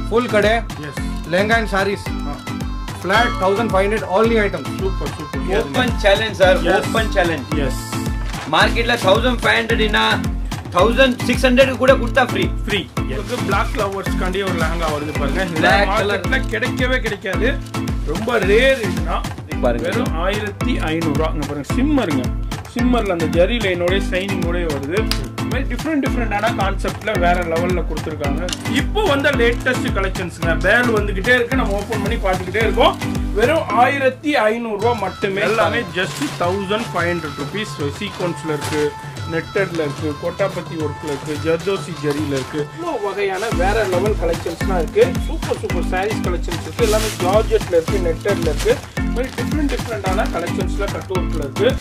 full kade எஸ் lehenga and sarees flat 1500 all new items super super open challenge sir Yes. Open challenge yes ಮಾರ್ಕೆಟ್ல thousand five hundred ಇನ್ನ thousand six hundred ಕೂಡ ಕೊಡ್ತಾ free free இதுக்கு black லவர்ஸ்க்காண்டி ஒரு லெஹங்கா வருது பாருங்க Black மார்க்கெட்ல கிடைக்கவே கிடைக்காது ரொம்ப ரேர் இதுதான் பாருங்க. வெறும் ஆயிரத்தி ஐநூறுரூவா இங்க பாருங்க சிம்மருங்க சிம்மர்ல அந்த ஜரி லைனோட ஷைனிங்கோட வருது இந்த மாதிரி டிஃப்ரெண்ட் டிஃப்ரெண்டான கான்செப்ட்ல வேற லெவல்ல கொடுத்துருக்காங்க இப்போ வந்த லேட்டஸ்ட் கலெக்ஷன்ஸ்ங்க பேல் வந்துகிட்டே இருக்கு நம்ம ஓபன் பண்ணி பார்த்துக்கிட்டே இருக்கோம் வெறும் ஆயிரத்தி ஐநூறுரூவா மட்டுமே எல்லாமே just thousand five hundred rupees சீக்வன்ஸ்ல இருக்கு நெட்டட்ல இருக்கு கோட்டாபத்தி ஒர்க்ல இருக்கு ஜர்தோசி ஜரியில இருக்கு இவ்வளோ வகையான வேற லெவல் கலெக்ஷன்ஸ்லாம் இருக்கு சூப்பர் சூப்பர் சாரீஸ் கலெக்ஷன்ஸ் இருக்கு எல்லாமே ஜார்ஜெட்ல இருக்கு நெட்டட்ல இருக்கு இந்த மாதிரி டிஃப்ரெண்ட் டிஃப்ரெண்டான கலெக்ஷன்ஸ்ல கட் ஒர்க்ல இருக்கு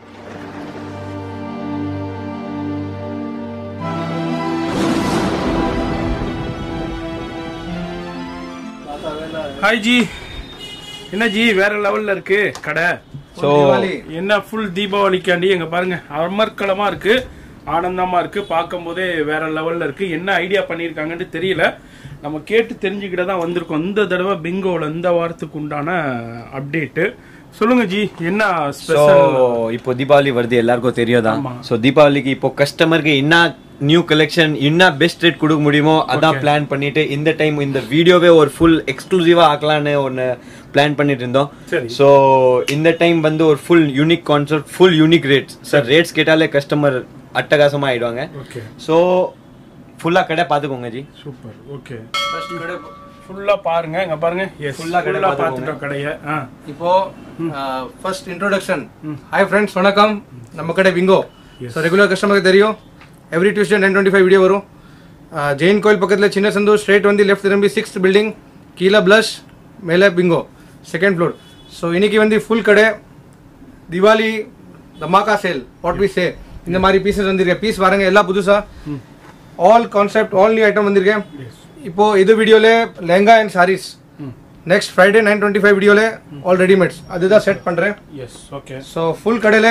ஹாய் ஜி என்ன ஜி வேற லெவல்ல இருக்கு கடை ஸோ என்ன ஃபுல் தீபாவளிக்காண்டி எங்க பாருங்க அமர்க்கலமா இருக்கு ஆனந்தமா இருக்கு பார்க்கும் போதே வேற லெவல்ல இருக்கு என்ன ஐடியா பண்ணிருக்காங்கன்னு தெரியல நம்ம கேட்டு தெரிஞ்சுக்கிட்ட தான் வந்திருக்கோம் இந்த தடவை பிங்கோல இந்த வாரத்துக்கு உண்டான அப்டேட் சொல்லுங்க ஜி என்ன ஸோ ஸ்பெஷல் இப்போ தீபாவளி வருது எல்லாருக்கும் தெரியாதான் ஆமா. ஸோ தீபாவளிக்கு இப்போ கஸ்டமருக்கு என்ன நியூ கலெக்ஷன் என்ன பெஸ்ட் ரேட் கொடுக்க முடியுமோ அதான் பிளான் பண்ணிட்டு இந்த டைம் இந்த வீடியோவே ஒரு ஃபுல் எக்ஸ்க்ளூசிவா ஆக்கலான்னு ஒன்று பிளான் பண்ணிட்டு இருந்தோம் சரி. ஸோ இந்த டைம் வந்து ஒரு full unique concept full unique rates sir rates கேட்டாலே கஸ்டமர் அட்டகாசமா ஆயிடுவாங்க ஓகே ஸோ ஃபுல்லா கடை பார்த்துக்கோங்க ஜி சூப்பர் ஓகே ஃபுல்லா பாருங்க இங்க பாருங்க எஸ் Full ஆ கடை ஃபுல்லா பார்த்துக்கோங்க. பார்த்துட்டோம் கடைய ஆ இப்போ ஃபர்ஸ்ட் இன்ட்ரோடக்ஷன் ஹாய் ஃப்ரெண்ட்ஸ் வணக்கம் நம்ம கடை விங்கோ ஸோ ரெகுலர் கஸ்டமருக்கு தெரியும் every Tuesday nine twenty five video வரும் Uh, ஜெயின் கோயில் பக்கத்தில் சின்ன சந்தூர் ஸ்ட்ரெயிட் வந்து லெஃப்ட் திரும்பி சிக்ஸ்த் பில்டிங் கீழே ப்ளஷ் மேலே பிங்கோ செகண்ட் ஃப்ளோர் ஸோ இன்னைக்கு வந்து ஃபுல் கடை Diwali dhamaka sale what we say இந்த மாதிரி பீசஸ் வந்திருக்கேன் பீஸ் பாருங்க எல்லாம் புதுசா all concept all new item வந்திருக்கேன் இப்போ இது வீடியோல lehenga and sarees next Friday nine twenty five வீடியோல ஆல் ரெடிமேட்ஸ் அதுதான் செட் பண்றேன் எஸ் ஓகே ஸோ ஃபுல் கடையில்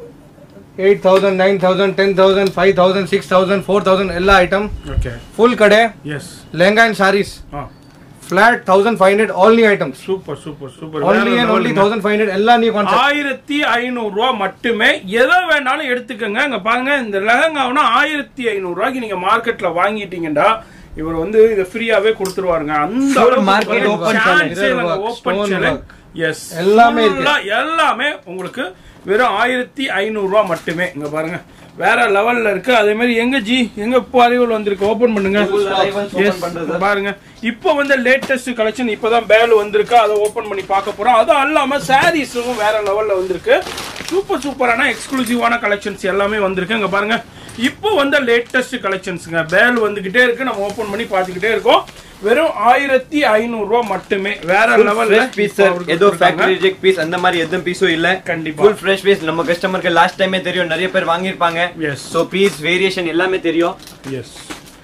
eight thousand nine thousand ten thousand five thousand six thousand four thousand எல்லா ஐட்டம் ஓகே ஃபுல் கடை yes lehenga and sarees ah flat thousand five hundred all new items super super super only and only thousand five hundred எல்லா new concept ஆயிரத்தி ஐநூறு ரூபா மட்டுமே எதை வேணாலும் எடுத்துக்கோங்க இங்க பாருங்க இந்த லெஹங்காவுனா ஆயிரத்தி ஐநூறு ரூபாய்க்கு நீங்க மார்க்கெட்ல வாங்கிட்டீங்கன்னா இவர் வந்து இதை ஃப்ரீயாவே கொடுத்துருவாருங்க அந்த Full market open challenge. Open Stone challenge work. Yes எல்லாமே இருக்கு. எல்லாமே உங்களுக்கு வெறும் ஆயிரத்தி ஐநூறு ரூபா மட்டுமே இங்க பாருங்க வேற லெவல்ல இருக்கு அதே மாதிரி எங்க ஜி எங்க இப்போ அறிவுல வந்திருக்கு ஓபன் பண்ணுங்க Full arrivals open Yes, பண்றது. பாருங்க இப்போ வந்து லேட்டஸ்ட் கலெக்ஷன் இப்பதான் பேல் வந்திருக்கு அதை ஓபன் பண்ணி பார்க்க போறோம் அதுவும் இல்லாம சாரீஸும் வேற லெவல்ல வந்திருக்கு சூப்பர் சூப்பரான எக்ஸ்க்ளூசிவான கலெக்ஷன்ஸ் எல்லாமே வந்திருக்கு இங்க பாருங்க இப்போ வந்த லேட்டஸ்ட் கலெக்ஷன்ஸ்ங்க பேல் வந்துகிட்டே இருக்கு நம்ம ஓபன் பண்ணி பார்த்துக்கிட்டே இருக்கோம் வெறும் ஆயிரத்தி ஐநூறு ரூபாய் மட்டுமே வேற லெவல்ல ஃப்ரெஷ் பீஸ் சார் ஏதோ ஃபேக்டரி ரிஜெக்ட் பீஸ் அந்த மாதிரி எதுவும் பீஸும் இல்ல கண்டிப்பா. ஃபுல் ஃப்ரெஷ் பீஸ் நம்ம கஸ்டமருக்கு லாஸ்ட் டைமே தெரியும் நிறைய பேர் வாங்கியிருப்பாங்க Yes. ஸோ பீஸ் வேரியேஷன் எல்லாமே தெரியும் எஸ்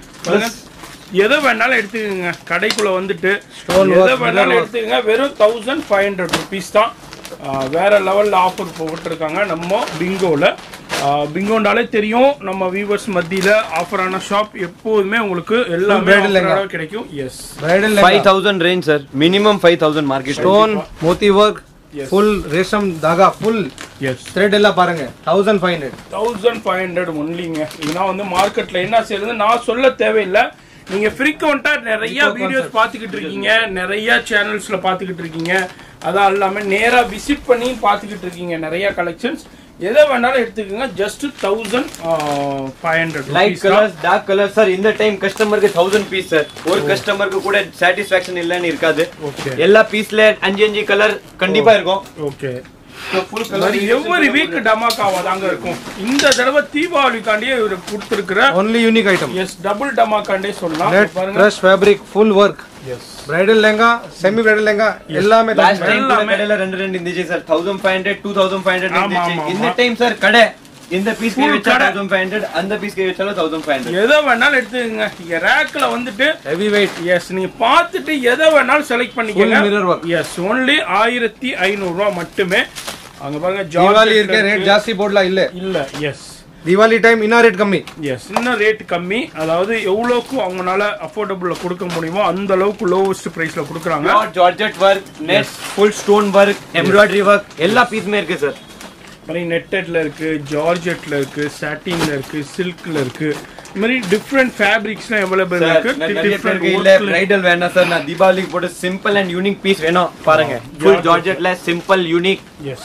எதை வேணாலும் எடுத்துக்கோங்க கடைக்குள்ள வந்துட்டு Stone work, எதை வேணாலும் mirror work. எடுத்துக்கங்க வெறும் தௌசண்ட் ஃபைவ் ஹண்ட்ரட் ருபீஸ் தான் ஆஹ் வேற லெவல்ல ஆஃபர் போட்டுருக்காங்க நம்ம பிங்கோல பிங்கோண்டாலே தெரியும் நம்ம வியூவர்ஸ் மத்தியில ஆஃபரான ஷாப் எப்போதுமே உங்களுக்கு எல்லாமே bridal offer-ஆ லெஹங்கா. கிடைக்கும் yes bridal five thousand range sir minimum five thousand market stone moti work Yes. Full ரேஷம் தாகா ஃபுல் எஸ் த்ரெட் எல்லாம் பாருங்க thousand five hundred thousand five hundred ஒன்லிங்க இதுனா வந்து மார்க்கெட்ல என்ன செய்யறது நான் சொல்ல தேவையில்லை நீங்க ஃப்ரீக்வெண்டா நிறைய வீடியோஸ் பார்த்துக்கிட்டு இருக்கீங்க நிறைய சேனல்ஸ்ல பார்த்துக்கிட்டு இருக்கீங்க அதான் இல்லாம நேரா விசிட் பண்ணி பார்த்துக்கிட்டு இருக்கீங்க நிறைய கலெக்ஷன்ஸ் எதை வேணாலும் எடுத்துக்கோங்க just thousand five hundred light colours dark colour sir இந்த டைம் கஸ்டமருக்கு தௌசண்ட் பீஸ் சார் ஒரு கஸ்டமருக்கு கூட சாட்டிஸ்ஃபேக்ஷன் இல்லைன்னு இருக்காது ஓகே எல்லா பீஸ்ல அஞ்சு அஞ்சு கலர் கண்டிப்பா இருக்கும் ஓகே ஃபுல் எவ்வொரு வீக் டமாக்காவா தாங்க இருக்கும் இந்த தடவை தீபாவளிக்காண்டியே இவர் கொடுத்துருக்கிற only unique item yes double டமாக்காண்டே சொல்லலாம் நெட் பாருங்க crush fabric full work yes bridal lehenga semi bridal lehenga எல்லாமே லாஸ்ட் டைம் எல்லாமே. கடையில ரெண்டு ரெண்டு இருந்துச்சு sir thousand five hundred two thousand five hundred ஆமா, இருந்துச்சு ஆமா, இந்த ஆமா. டைம் சார் கடை இந்த பீஸ் Full வச்சா கடை. தௌசண்ட் ஃபைவ் ஹண்ட்ரட் அந்த பீஸ் வச்சாலும் தௌசண்ட் ஃபைவ் ஹண்ட்ரட் எதை வேணாலும் எடுத்துக்கங்க இங்க ரேக்ல வந்துட்டு ஹெவி வெயிட் எஸ் நீங்க பார்த்துட்டு எதை வேணாலும் செலக்ட் Full mirror பண்ணிக்கங்க work. எஸ் ஒன்லி ஆயிரத்தி ஐநூறு ரூபாய் மட்டுமே அங்க பாருங்க தீபாவளி ஜார்ஜெட்ல இருக்க ரேட் இருக்கு. ஜாஸ்தி போடலாம் இல்ல இல்ல எஸ் தீபாவளி டைம் இன்னும் ரேட் கம்மி எஸ் இன்னும் ரேட் கம்மி அதாவது எவ்வளோக்கு அவங்களால அஃபோர்டபுள்ல கொடுக்க முடியுமோ அந்த அளவுக்கு லோவஸ்ட் பிரைஸ்ல கொடுக்குறாங்க Pure georgette work, net, full stone work, embroidery work, எல்லா பீஸுமே இருக்கு சார் மாதிரி நெட்டட்ல இருக்கு ஜார்ஜெட்ல இருக்கு சாட்டின்ல இருக்கு சில்க்ல இருக்கு இந்த மாதிரி டிஃப்ரெண்ட் ஃபேப்ரிக்ஸ்லாம் அவைலபிள் சார் இருக்கு நிறைய டிஃப்ரெண்ட் பேருக்கு இல்ல பிரைடல் வேணாம் சார் நான் தீபாவளிக்கு போட்டு சிம்பிள் அண்ட் யூனிக் பீஸ் வேணும் பாருங்க ஃபுல் ஜார்ஜெட்ல simple unique yes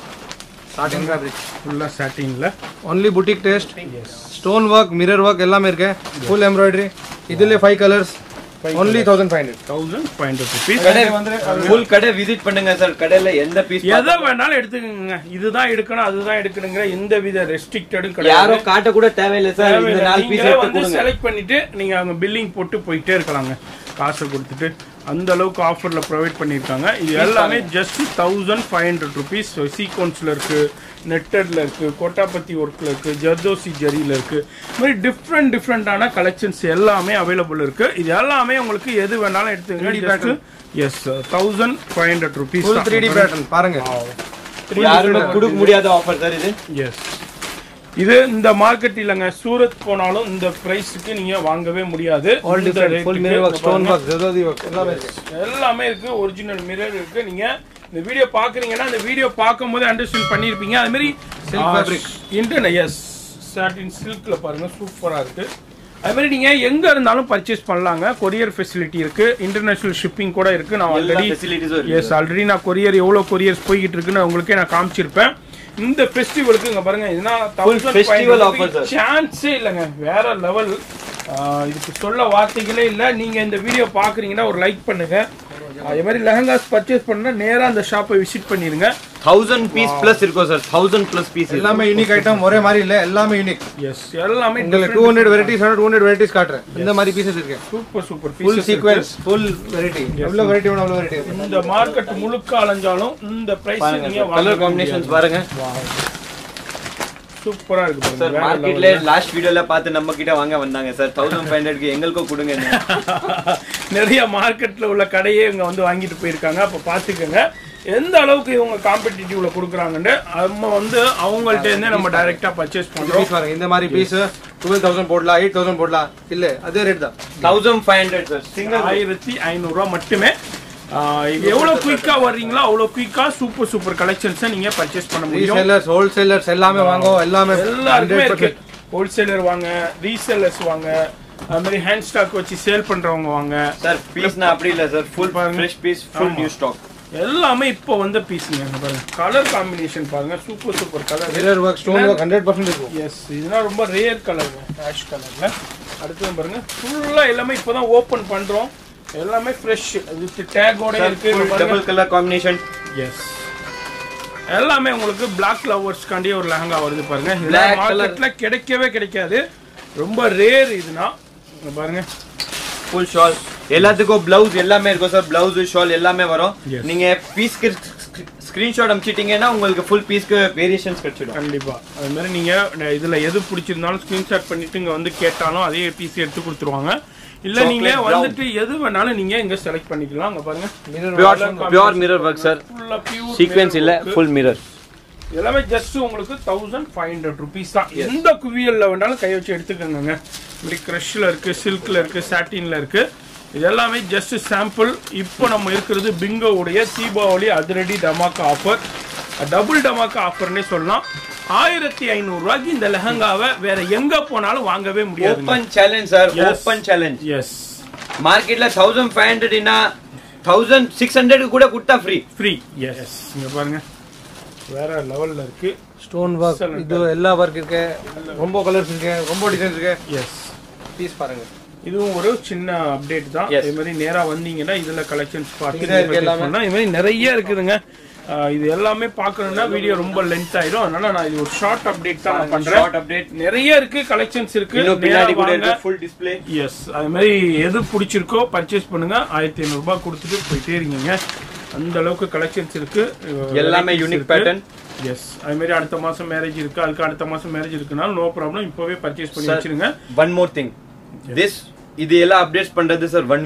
satin fabric ஃபுல்லா சாட்டின்ல only boutique taste stone work mirror work எல்லாமே இருக்கு ஃபுல் எம்ப்ராய்டரி இதுல five colours only thousand five hundred thousand five hundred rupees கடை ஃபுல் கடை விசிட் பண்ணுங்க சார் கடையில எந்த பீஸ் எதை வேணாலும் எடுத்துக்கோங்க இதுதான் எடுக்கணும் அதுதான் எடுக்கணுங்கிற எந்த வித ரெஸ்ட்ரிக்டடும் யாரோ கிடையாது காட்ட கூட தேவையில்லை சார் இந்த நாலு பீஸ் நீங்களே எடுத்து வந்து கொடுங்க செலக்ட் பண்ணிட்டு நீங்க அவங்க பில்லிங் போட்டு போயிட்டே இருக்கலாங்க காசை கொடுத்துட்டு அந்த அளவுக்கு ஆஃபர்ல ப்ரொவைட் பண்ணியிருக்காங்க இது எல்லாமே just thousand five hundred rupees சீக்வன்ஸ்ல இருக்கு நெட்டட்ல இருக்கு கோட்டாபத்தி ஒர்க்ல இருக்கு ஜர்தோசி ஜரியில இருக்கு இந்த மாதிரி டிஃப்ரெண்ட் டிஃப்ரெண்டான கலெக்ஷன்ஸ் எல்லாமே அவைலபிள் இருக்கு இது எல்லாமே உங்களுக்கு எது வேணாலும் எடுத்துங்க yes thousand five hundred rupees full three D pattern பாருங்க யாருமே கொடுக்க முடியாத ஆஃபர் சார் இது எஸ் இது இந்த மார்க்கெட் இல்லைங்க சூரத் போனாலும் இந்த பிரைஸ்க்கு நீங்க வாங்கவே முடியாது ஆல் இந்த டிஃபரெண்ட் ஃபுல் rate மிரர் க்கு work stone work zardozi work எல்லாமே இருக்கு எல்லாமே இருக்கு ஒரிஜினல் மிரர் இருக்கு நீங்க இந்த வீடியோ பாக்குறீங்கன்னா இந்த வீடியோ பார்க்கும்போது அண்டர்ஸ்டாண்ட் பண்ணிருப்பீங்க அது மாதிரி Silk fabric. Internet yes satin சில்க்ல பாருங்க சூப்பரா இருக்கு அது மாதிரி நீங்க எங்க இருந்தாலும் பர்ச்சேஸ் பண்ணலாங்க கொரியர் ஃபெசிலிட்டி இருக்கு இன்டர்நேஷனல் ஷிப்பிங் கூட இருக்கு நான் எல்லா ஆல்ரெடி ஃபெசிலிட்டிஸும் இருக்கு எஸ் ஆல்ரெடி நான் கொரியர் எவ்வளவு கொரியர்ஸ் போய்கிட்டு இருக்குன்னு உங்களுக்கே நான் காமிச்சிருப்பேன் இந்த ஃபெஸ்டிவலுக்கு இங்க பாருங்க இதுனா festival offer, sir. சான்ஸே இல்லைங்க வேற லெவல் இதுக்கு சொல்ல வார்த்தைகளே இல்ல நீங்க இந்த வீடியோ பாக்குறீங்கன்னா ஒரு லைக் பண்ணுங்க அதே மாதிரி லெஹங்காஸ் பர்ச்சேஸ் பண்ணா நேரா அந்த ஷாப்பை விசிட் பண்ணிருங்க தௌசண்ட் பீஸ் பிளஸ் இருக்கும் சார் தௌசண்ட் பிளஸ் பீஸ் எல்லாமே யூனிக் ஐட்டம் ஒரே மாதிரி இல்ல எல்லாமே யூனிக் எஸ் எல்லாமே உங்களுக்கு two hundred varieties two hundred varieties காட்டுறேன் இந்த மாதிரி பீசஸ் இருக்கு super super full sequins full variety எவ்வளவு வெரைட்டி வேணும் அவ்வளவு வெரைட்டி இந்த மார்க்கெட் முழுக்க அலைஞ்சாலும் இந்த பிரைஸ் நீங்க கலர் காம்பினேஷன்ஸ் பாருங்க சூப்பரா இருக்கு பாருங்க. சார் வேற மார்க்கெட்ல லாஸ்ட் வீடியோல பார்த்து நம்ம கிட்ட வாங்க வந்தாங்க சார் தௌசண்ட் ஃபைவ் ஹண்ட்ரட்க்கு எங்களுக்கும் கொடுங்க நிறைய மார்க்கெட்ல உள்ள கடையே இவங்க வந்து வாங்கிட்டு போயிருக்காங்க அப்ப பாத்துக்கோங்க எந்த அளவுக்கு இவங்க காம்படிட்டிவ்ல கொடுக்குறாங்கன்னு நம்ம வந்து அவங்கள்ட்ட இருந்தே நம்ம டைரக்டா பர்ச்சேஸ் பண்றோம் பீஸ் பாருங்க இந்த மாதிரி பீஸ் டுவெல் தௌசண்ட் போடலாம் எயிட் தௌசண்ட் போடலாம் இல்ல அதே ரேட் தான் thousand five hundred sir single ஆயிரத்தி ஐநூறு ரூபாய் மட்டுமே ஆஹ் எவ்வளவு குயிக்கா வர்றீங்களோ அவ்வளவு குயிக்கா சூப்பர் சூப்பர் கலெக்ஷன்ஸை நீங்க பர்ச்சேஸ் பண்ண முடியும் ரீசேலர்ஸ் ஹோல்சேலர்ஸ் எல்லாமே வாங்க எல்லாமே எல்லாருக்குமே இருக்கு 100% ஹோல்சேலர் வாங்க ரீசேலர்ஸ் வாங்க அது மாதிரி ஹேண்ட் ஸ்டாக் வச்சு சேல் பண்றவங்க வாங்க சார் பீஸ்னா அப்படி இல்ல சார் ஃபுல் பாருங்க. ஃப்ரெஷ் பீஸ் ஃபுல் ஆமா. நியூ ஸ்டாக் எல்லாமே இப்போ வந்த பீஸுங்க இங்க பாருங்க கலர் காம்பினேஷன் பாருங்க super super colour mirror work stone work hundred percent இருக்கும் எஸ் இதுனா ரொம்ப ரேர் கலருங்க ஆஷ் கலர்ல அடுத்து பாருங்க ஃபுல்லா எல்லாமே இப்போதான் ஓபன் பண்றோம் எல்லாமே ஃப்ரெஷ் வித் டேகோட இருக்கு இங்க பாருங்க டபுள் கலர் காம்பினேஷன் எஸ் எல்லாமே உங்களுக்கு பிளாக் லவர்ஸ்க்காண்டி ஒரு லெஹங்கா வருது பாருங்க Black இதெல்லாம் color. மார்க்கெட்ல கிடைக்கவே கிடைக்காது ரொம்ப ரேர் இதுனா இங்க பாருங்க ஃபுல் ஷால் எல்லாத்துக்கும் பிளவுஸ் எல்லாமே இருக்கும் சார் பிளவுஸ் ஷால் எல்லாமே வரும் Yes. நீங்க பீஸ்க்கு ஸ்கிரீன்ஷாட் அனுப்பிச்சிட்டீங்கன்னா உங்களுக்கு ஃபுல் பீஸ்க்கு வேரியேஷன்ஸ் கிடைச்சிடும் கண்டிப்பா அது மாதிரி நீங்க ந- இதுல எது பிடிச்சிருந்தாலும் ஸ்கிரீன்ஷாட் பண்ணிட்டு இங்க வந்து கேட்டாலும் அதே பீஸ் எடுத்து கொடுத்துருவாங்க இல்ல Chocolate நீங்க brown. வந்துட்டு எது வேணாலும் நீங்க இங்க செலக்ட் பண்ணிக்கலாம் அங்க பாருங்க pure pure mirror work sir ஃபுல்லா பியூர் சீக்வென்ஸ் இல்ல ஃபுல் மிரர் எல்லாமே ஜஸ்ட் உங்களுக்கு தௌசண்ட் ஃபைவ் ஹண்ட்ரட் ருபீஸ் தான் எந்த குவியல்ல வேணாலும் கை வச்சு எடுத்துக்கோங்க இப்படி க்ரஷ்ல இருக்கு சில்க்ல இருக்கு சாட்டின்ல இருக்கு இது எல்லாமே ஜஸ்ட் சாம்பிள் இப்போ நம்ம இருக்கிறது பிங்கோவுடைய தீபாவளி அதிரடி டமாக்கா ஆஃபர் டபுள் டமாக்கா ஆஃபர்னே சொல்லலாம் ஆயிரத்தி ஐநூறு ரூபாய்க்கு இந்த லெஹங்காவை வேற எங்க போனாலும் வாங்கவே முடியாது open challenge sir Yes. Open challenge yes மார்க்கெட்ல தௌசண்ட் ஃபைவ் ஹண்ட்ரட்னா தௌசண்ட் சிக்ஸ் ஹண்ட்ரட் கூட கொடுத்தா ஃப்ரீ ஃப்ரீ எஸ் இங்க பாருங்க வேற லெவல்ல இருக்கு ஸ்டோன் ஒர்க் Excellent. இது எல்லா ஒர்க் இருக்கு ரொம்ப கலர்ஸ் இருக்கு ரொம்ப டிசைன்ஸ் இருக்கு எஸ் பீஸ் பாருங்க இதுவும் ஒரு சின்ன அப்டேட் தான் Yes. இதே மாதிரி நேரா வந்தீங்கன்னா இதுல கலெக்ஷன்ஸ் பார்த்து இங்க இருக்கு purchase எல்லாமே. பண்ணலாம். இது மாதிரி நிறைய இருக்குதுங்க ஆஹ் இது எல்லாமே பார்க்கணும்னா வீடியோ ரொம்ப லென்த் ஆயிடும் அதனால நான் இது ஒரு ஷார்ட் அப்டேட் தான் நான் பண்றேன் ஷார்ட் அப்டேட் நிறைய இருக்கு கலெக்ஷன்ஸ் இருக்கு இன்னும் பின்னாடி கூட இருக்கு ஃபுல் டிஸ்ப்ளே எஸ் அது மாதிரி எது பிடிச்சிருக்கோ பர்ச்சேஸ் பண்ணுங்க ஆயிரத்தி ஐநூறு ரூபாய் கொடுத்துட்டு போயிட்டே இருக்கீங்க அந்த அளவுக்கு கலெக்ஷன்ஸ் இருக்கு எல்லாமே unique pattern. எஸ் அது மாதிரி அடுத்த மாசம் மேரேஜ் இருக்கு அதுக்கு அடுத்த மாசம் மேரேஜ் இருக்குனால நோ ப்ராப்ளம் இப்பவே பர்ச்சேஸ் பண்ணி Sir. வச்சிருங்க ஒன் மோர் திங் திஸ் இது எல்லாம் அப்டேட்ஸ் பண்றது சார் ஒன் வீக்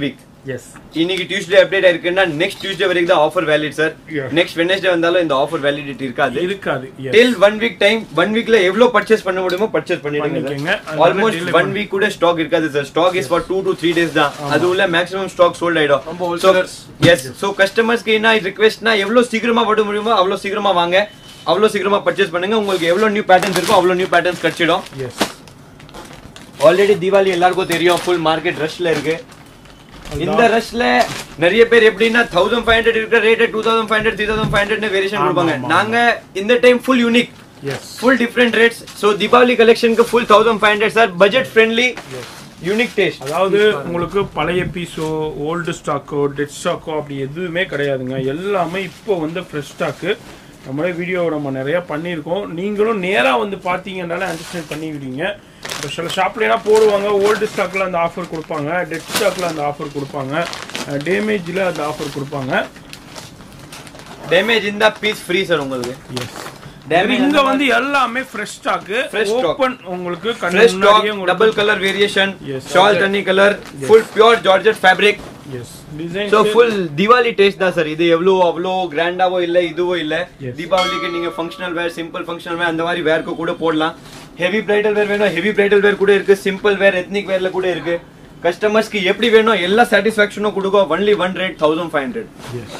எஸ் இன்னைக்கு டியூஸ்டே அப்டேட் ஆயிருக்குன்னா நெக்ஸ்ட் டியூஸ்டே வரைக்கும் தான் offer valid sir Yeah. Next Wednesday வந்தாலும் இந்த ஆஃபர் வேலிடிட்டி இருக்காது இருக்காது yes. Till one week time one வீக்ல எவ்வளவு பர்ச்சேஸ் பண்ண முடியுமோ பர்ச்சேஸ் பண்ணிக்கங்க. பண்ணிடுங்க அதனால ஆல்மோஸ்ட் delay ஒன் வீக் கூட ஸ்டாக் இருக்காது sir stock is for two to three days தான் அது உள்ள மேக்ஸிமம் ஸ்டாக் சோல்ட் ஆயிடும் ரொம்ப wholesalers. எஸ் ஸோ கஸ்டமர்ஸ்க்கு என்ன ரிக்வெஸ்ட்னா எவ்வளவு சீக்கிரமா விட முடியுமோ அவ்வளவு சீக்கிரமா வாங்க அவ்வளவு சீக்கிரமா பர்ச்சேஸ் பண்ணுங்க உங்களுக்கு எவ்வளவு நியூ பேட்டர்ன்ஸ் இருக்கோ அவ்வளவு நியூ பேட்டர்ன்ஸ் கிடைச்சிடும் எஸ் ஆல்ரெடி தீபாவளி எல்லாருக்கும் தெரியும் ஃபுல் மார்க்கெட் ரஷ்ல இருக்கு இந்த ரஷ்ல நிறைய பேர் எப்படின்னா தௌசண்ட் ஃபைவ் ஹண்ட்ரட் இருக்கிற rate two thousand five hundred three thousand five hundred variation ஆமா, கொடுப்பாங்க ஆமா, நாங்க இந்த time full unique yes full different rates so Deepavali கலெக்ஷனுக்கு full thousand five hundred sir budget friendly unique taste அதாவது உங்களுக்கு பழைய பீஸோ ஓல்டு ஸ்டாக்கோ டெட் ஸ்டாக்கோ அப்படி எதுவுமே கிடையாதுங்க எல்லாமே இப்போ வந்து ஃப்ரெஷ் ஸ்டாக்கு நம்மளே வீடியோ நம்ம நிறைய பண்ணியிருக்கோம் நீங்களும் நேராக வந்து பார்த்தீங்கன்னாலே அண்டர்ஸ்டாண்ட் பண்ணிவிடுவீங்க இப்போ சில ஷாப்லாம் போடுவாங்க ஓல்டு ஸ்டாக்கில் அந்த ஆஃபர் கொடுப்பாங்க டெட் ஸ்டாக்கில் அந்த ஆஃபர் கொடுப்பாங்க டேமேஜில் அந்த ஆஃபர் கொடுப்பாங்க டேமேஜ் இந்த பீஸ் ஃப்ரீ சார் உங்களுக்கு Damage இங்க வந்து எல்லாமே fresh stock Fresh stock. Open உங்களுக்கு கண்ணு ஃப்ரெஷ் ஸ்டாக் முன்னாடியே உங்களுக்கு double colour variation Yes. Shawl தண்ணி colour full pure georgette fabric yes design so full Deepavali taste தான் சார் இது எவ்வளோ அவ்வளோ கிராண்டாவோ இல்லை இதுவோ இல்லை Yes. தீபாவளிக்கு நீங்க functional wear simple functional wear அந்த மாதிரி வேர்க்கு கூட போடலாம் ஹெவி பிரைடல் வேர் வேணும் ஹெவி பிரைடல் வேர் கூட இருக்கு சிம்பிள் வேர் எத்னிக் வேர்ல கூட இருக்கு கஸ்டமர்ஸ்க்கு எப்படி வேணும் எல்லா சாட்டிஸ்ஃபேக்ஷனும் கொடுக்கும் only one rate thousand five hundred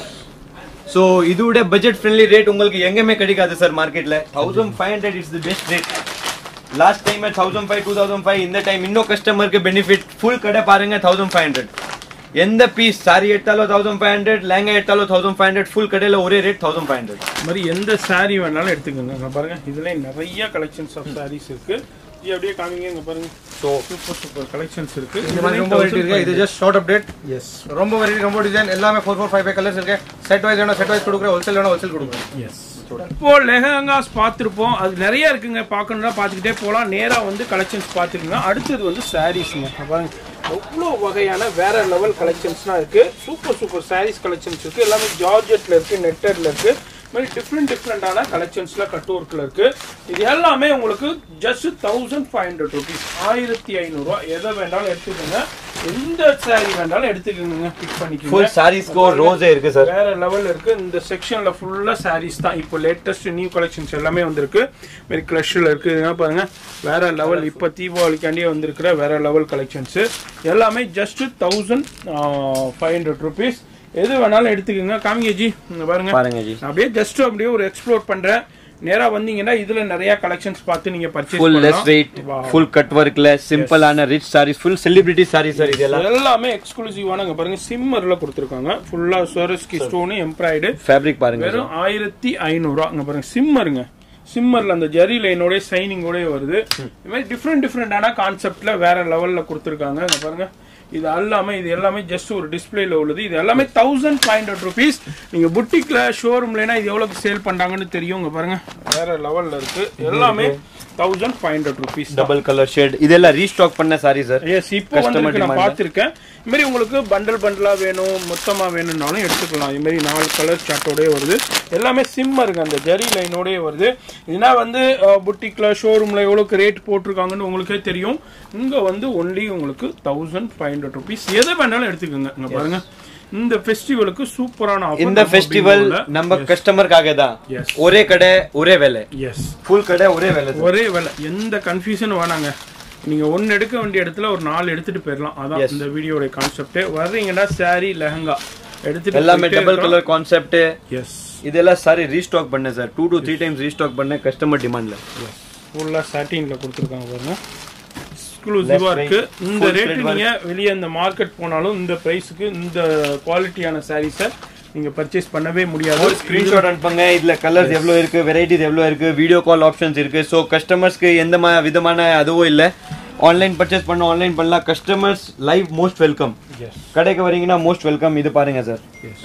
so இதோட பட்ஜெட் ஃப்ரெண்ட்லி ரேட் உங்களுக்கு எங்கேயுமே கிடைக்காது சார் மார்க்கெட்ல thousand five hundred it's the best rate last time thousand five two thousand five இந்த டைம் இன்னும் கஸ்டமருக்கு பெனிஃபிட் ஃபுல் கடை பாருங்க தௌசண்ட் ஃபைவ் ஹண்ட்ரட் எந்த பீஸ் சாரி எடுத்தாலும் தௌசண்ட் ஃபைவ் ஹண்ட்ரட் லேங்கா எடுத்தாலும் தௌசண்ட் ஃபைவ் ஹண்ட்ரட் ஃபுல் கடையில் ஒரே ரேட் தௌசண்ட் ஃபைவ் ஹண்ட்ரட் இந்த மாதிரி எந்த saree வேணாலும் எடுத்துக்கோங்க இங்க பாருங்க இதுல நிறைய கலெக்ஷன்ஸ் ஆஃப் sarees இருக்கு இது அப்படியே காமிங்க இங்க பாருங்க ஸோ சூப்பர் சூப்பர் கலெக்ஷன்ஸ் இருக்கு இந்த மாதிரி ரொம்ப வெரைட்டி இருக்கு இது ஜஸ்ட் ஷார்ட் அப்டேட் எஸ் ரொம்ப வெரைட்டி ரொம்ப டிசைன் எல்லாமே four four five five colours இருக்கு செட் வைஸ் வேணும் செட் வைஸ் கொடுக்குறேன் ஹோல்சேல் வேணும் ஹோல்சேல் கொடுக்குறேன் எஸ் இப்போ லெஹங்காஸ் பார்த்துருப்போம் அது நிறைய இருக்குங்க பார்க்கணும்னா பார்த்துக்கிட்டே போகலாம் நேராக வந்து கலெக்ஷன்ஸ் பார்த்துருங்க அடுத்தது வந்து சாரீஸ்ங்க பாருங்க அவ்வளோ வகையான வேற லெவல் கலெக்ஷன்ஸ்லாம் இருக்கு சூப்பர் சூப்பர் சாரீஸ் கலெக்ஷன்ஸ் இருக்கு எல்லாமே ஜார்ஜெட்ல இருக்கு நெட்டட்ல இருக்கு இது மாதிரி டிஃப்ரெண்ட் டிஃப்ரெண்டான கலெக்ஷன்ஸ்ல கட் ஒர்க்ல இருக்கு இது எல்லாமே உங்களுக்கு just thousand five hundred rupees ஆயிரத்தி ஐநூறுரூவா எதை வேண்டாலும் எடுத்துக்கோங்க எந்த சாரீ வேண்டாலும் எடுத்துக்கோங்க பிக் பண்ணிக்கோங்க ஃபுல் சாரீஸ்க்கு ரோஸே இருக்கு சார் வேற லெவல் இருக்கு இந்த செக்ஷன்ல ஃபுல்லா சாரீஸ் தான் இப்போ லேட்டஸ்ட் நியூ கலெக்ஷன்ஸ் எல்லாமே வந்திருக்கு வெரி கிளஷ்ல இருக்கு இதெல்லாம் பாருங்க வேற லெவல் இப்போ தீபாவளிக்காண்டியே வந்திருக்கிற வேற லெவல் கலெக்ஷன்ஸ் எல்லாமே just thousand five hundred rupees எது வேணாலும் எடுத்துக்கோங்க காமிங்க ஜி இங்க பாருங்க பாருங்க ஜி நான் அப்படியே ஜஸ்ட் அப்படியே ஒரு எக்ஸ்ப்ளோர் பண்றேன் நேரா வந்தீங்கன்னா இதுல நிறைய கலெக்ஷன்ஸ் பார்த்து நீங்க பர்ச்சேஸ் ஃபுல் லெஸ் பண்ணலாம் வெயிட் ஃபுல் கட் ஒர்க்ல சிம்பிளான rich saris full celebrity saris sir இதெல்லாம் எல்லாமே எக்ஸ்க்ளூசிவான இங்க பாருங்க சிம்மர்ல கொடுத்துருக்காங்க ஃபுல்லா சோரஸ்கி ஸ்டோன் எம்ப்ராய்டு ஃபேப்ரிக் பாருங்க வெறும் ஆயிரத்தி ஐநூறுரூவா அங்க பாருங்க சிம்மருங்க சிம்மர்ல அந்த ஜரி லைனோட சைனிங்கோட வருது இது மாதிரி டிஃப்ரெண்ட் டிஃப்ரெண்டான கான்செப்ட்ல வேற லெவல்ல கொடுத்துருக்காங்க இங்க பாருங்க இது எல்லாமே இது எல்லாமே ஜஸ்ட் ஒரு டிஸ்பிளேல உள்ளது இது எல்லாமே தௌசண்ட் ஃபைவ் ஹண்ட்ரட் ருபீஸ் நீங்க புட்டிக்ல ஷோரூம்லனா இது எவ்வளவுக்கு சேல் பண்றாங்கன்னு தெரியும் இங்க பாருங்க வேற லெவல்ல இருக்கு எல்லாமே thousand five hundred rupees double colour shade இதெல்லாம் ரீஸ்டாக் பண்ண சாரி சார் எஸ் இப்போ வந்து நான் பார்த்துருக்கேன் இது மாதிரி உங்களுக்கு பண்டல் பண்டலா வேணும் மொத்தமா வேணும்னாலும் எடுத்துக்கலாம் இது மாதிரி நாலு கலர் சார்ட்டோடய வருது எல்லாமே சிம் இருக்கு அந்த ஜரி லைனோடய வருது இதுனா வந்து புட்டிக்ல ஷோரூம்ல எவ்வளோக்கு ரேட் போட்டிருக்காங்கன்னு உங்களுக்கே தெரியும் இங்க வந்து ஒன்லி உங்களுக்கு தௌசண்ட் ஃபைவ் ஹண்ட்ரட் ருபீஸ் எதை வேணாலும் எடுத்துக்கோங்க இங்க பாருங்க இந்த ஃபெஸ்டிவலுக்கு சூப்பரான offer இந்த நம்ம ஃபெஸ்டிவல் Bingo ல. நம்ம கஸ்டமருக்காக தான் Yes. ஒரே கடை ஒரே விலை எஸ் ஃபுல் கடை ஒரே விலை sir. ஒரே விலை எந்த கன்ஃபியூஷனும் வேணாங்க நீங்க ஒன்னு எடுக்க வேண்டிய இடத்துல ஒரு நாலு எடுத்துட்டு போயிடலாம் அதான் இந்த வீடியோட கான்செப்ட் வர்றீங்கன்னா saree லெஹங்கா எடுத்துட்டு எல்லாமே டபுள் கலர் கான்செப்ட் எஸ் இதெல்லாம் சாரி ரீஸ்டாக் பண்ண sir two to three times restock பண்ண கஸ்டமர் டிமாண்ட்ல ஃபுல்லா சாட்டின்ல கொடுத்துருக்காங்க பாருங்க எக்ஸ்க்ளூசிவா இருக்கு இந்த ரேட் நீங்க வெளியே இந்த மார்க்கெட் போனாலும் இந்த பிரைஸ்க்கு இந்த குவாலிட்டியான சாரீஸை நீங்க பர்ச்சேஸ் பண்ணவே முடியாது ஸ்கிரீன்ஷாட் அனுப்புங்க இதுல கலர்ஸ் எவ்வளவு இருக்கு வெரைட்டிஸ் எவ்வளவு இருக்கு வீடியோ கால் ஆப்ஷன்ஸ் இருக்கு ஸோ கஸ்டமர்ஸ்க்கு எந்த மா- விதமான அதுவும் இல்ல ஆன்லைன் பர்ச்சேஸ் பண்ண ஆன்லைன் பண்ணலாம் customers live most welcome yes கடைக்கு வரீங்கன்னா மோஸ்ட் வெல்கம் இது பாருங்க சார் எஸ்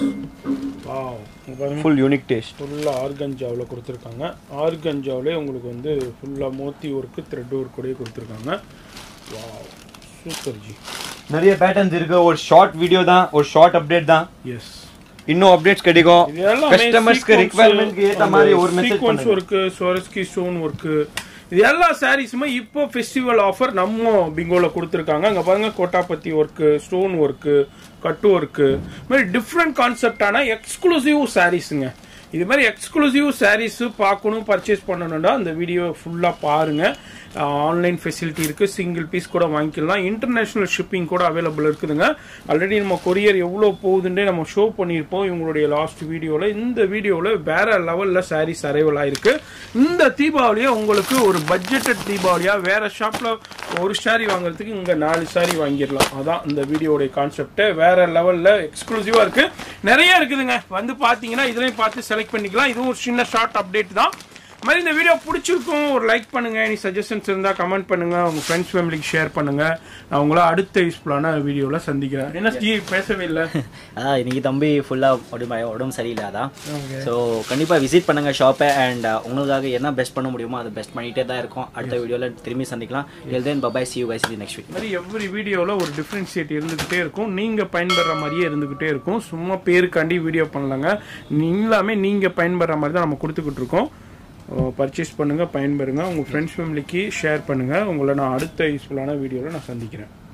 வாவ் இங்க பாருங்க ஃபுல் யூனிக் டேஸ்ட் ஃபுல்லாக ஆர்கஞ்சாவில் கொடுத்துருக்காங்க ஆர்கஞ்சாவிலே உங்களுக்கு வந்து ஃபுல்லாக மோத்தி ஒர்க்கு த்ரெட் ஒர்க் கூடயே கொடுத்துருக்காங்க வாவ் சூப்பர் ஜி நிறைய பேட்டர்ன்ஸ் இருக்கு ஒரு ஷார்ட் வீடியோ தான் ஒரு ஷார்ட் அப்டேட் தான் எஸ் இன்னும் அப்டேட்ஸ் கிடைக்கும் இது எல்லாமே கஸ்டமர்ஸ்க்கு ரிக்வயர்மெண்ட்க்கு ஏத்த மாதிரி ஒரு message sequins work Swarovski stone work இது எல்லா சாரீஸுமே இப்போ ஃபெஸ்டிவல் ஆஃபர் நம்ம பிங்கோல கொடுத்துருக்காங்க அங்க பாருங்க கோட்டாபத்தி work stone work cut work மாதிரி டிஃப்ரெண்ட் கான்செப்டான எக்ஸ்க்ளூசிவ் சாரீஸுங்க இது மாதிரி எக்ஸ்க்ளூசிவ் சாரீஸ் பார்க்கணும் பர்ச்சேஸ் பண்ணணும்னா அந்த வீடியோ ஃபுல்லாக பாருங்க ஆன்லைன் ஃபெசிலிட்டி இருக்கு சிங்கிள் பீஸ் கூட வாங்கிக்கலாம் இன்டர்நேஷனல் ஷிப்பிங் கூட அவைலபிள் இருக்குதுங்க ஆல்ரெடி நம்ம கொரியர் எவ்வளோ போகுதுன்றே நம்ம ஷோ பண்ணியிருப்போம் இவங்களுடைய லாஸ்ட் வீடியோவில் இந்த வீடியோவில் வேற லெவலில் சாரீஸ் அரைவல் ஆயிருக்கு இந்த தீபாவளியை உங்களுக்கு ஒரு பட்ஜெட்டட் தீபாவளியாக வேற ஷாப்பில் ஒரு சாரி வாங்குறதுக்கு இங்கே நாலு சாரி வாங்கிடலாம் அதான் இந்த வீடியோடைய கான்செப்ட் வேற லெவலில் எக்ஸ்க்ளூசிவாக இருக்கு நிறைய இருக்குதுங்க வந்து பார்த்தீங்கன்னா இதுலையும் பார்த்து செலக்ட் பண்ணிக்கலாம் இதுவும் ஒரு சின்ன ஷார்ட் அப்டேட் தான் இது மாதிரி இந்த வீடியோ பிடிச்சிருக்கும் ஒரு லைக் பண்ணுங்க எனி சஜஷன்ஸ் இருந்தா கமெண்ட் பண்ணுங்க உங்க ஃப்ரெண்ட்ஸ் ஃபேமிலிக்கு ஷேர் பண்ணுங்க நான் உங்களை அடுத்த யூஸ்ஃபுல்லான வீடியோல சந்திக்கிறேன் என்ன ஜி பேசவே இல்லை அதான் இன்னைக்கு தம்பி ஃபுல்லாக உடம்பு உடம்பு சரியில்லை அதான் ஸோ கண்டிப்பாக விசிட் பண்ணுங்க ஷாப்பை அண்ட் உங்களுக்காக என்ன பெஸ்ட் பண்ண முடியுமோ அதை பெஸ்ட் பண்ணிகிட்டே தான் இருக்கும் அடுத்த வீடியோவில் திரும்பி சந்திக்கலாம் till then bye bye see you guys the next week இந்த மாதிரி எவ்ரி வீடியோவில் ஒரு டிஃப்ரென்ஷியேட் இருந்துக்கிட்டே இருக்கும் நீங்கள் பயன்படுற மாதிரியே இருந்துக்கிட்டே இருக்கும் சும்மா பேருக்காண்டி வீடியோ பண்ணலாங்க எல்லாமே நீங்கள் பயன்படுற மாதிரி தான் நம்ம கொடுத்துக்கிட்டு இருக்கோம் பர்ச்சேஸ் பண்ணுங்கள் பயன்பெறுங்க உங்கள் ஃப்ரெண்ட்ஸ் ஃபேமிலிக்கு ஷேர் பண்ணுங்கள் உங்களை நான் அடுத்த யூஸ்ஃபுல்லான வீடியோவில் நான் சந்திக்கிறேன்